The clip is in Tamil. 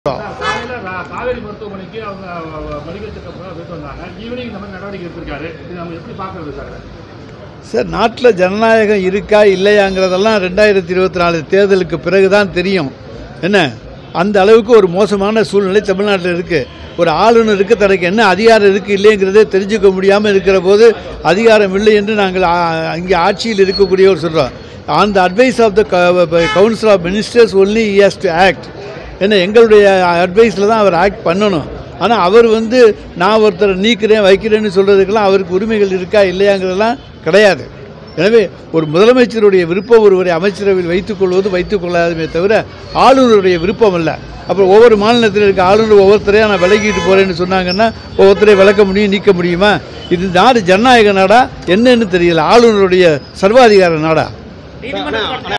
காலையில ரா- காவேரி மருத்துவமனைக்கு அவங்க மெடிக்கல் செக்கப் போயிட்டு வந்தாங்க ஈவினிங் இந்த மாதிரி நடவடிக்கை எடுத்திருக்காரு இது நம்ம எப்படி பார்க்கறது சார் சார் நாட்டில் ஜனநாயகம் இருக்கா இல்லையாங்கிறதெல்லாம் ரெண்டாயிரத்தி இருபத்தி நாலு தேர்தலுக்கு பிறகு தான் தெரியும் என்ன அந்த அளவுக்கு ஒரு மோசமான சூழ்நிலை தமிழ்நாட்டில் இருக்குது ஒரு ஆளுநருக்கு தனக்கு என்ன அதிகாரம் இருக்குது இல்லைங்கிறதே தெரிஞ்சுக்க முடியாமல் இருக்கிற போது அதிகாரம் இல்லை என்று நாங்கள் ஆ- இங்கே ஆட்சியில் இருக்கக்கூடியவர் சொல்கிறோம் on the advice of the council of ministers only has to act என்ன எங்களுடைய அட்வைஸில் தான் அவர் ஆக்ட் பண்ணணும் ஆனால் அவர் வந்து நான் ஒருத்தரை நீக்கிறேன் வைக்கிறேன்னு சொல்கிறதுக்கெல்லாம் அவருக்கு உரிமைகள் இருக்கா இல்லையாங்கிறதெல்லாம் கிடையாது எனவே ஒரு முதலமைச்சருடைய விருப்பம் ஒருவரை அமைச்சரவையில் வைத்துக்கொள்வது வைத்துக் கொள்ளாதமே தவிர ஆளுநருடைய விருப்பம் அல்ல அப்புறம் ஒவ்வொரு மாநிலத்தில் இருக்க ஆளுநர் ஒவ்வொருத்தரையும் நான் விலகிட்டு போகிறேன்னு சொன்னாங்கன்னா ஒவ்வொருத்தரையும் விளக்க முடியும் நீக்க முடியுமா இது நாடு ஜனநாயக நாடா என்னன்னு தெரியல ஆளுநருடைய சர்வாதிகார நாடா நீதிமன்ற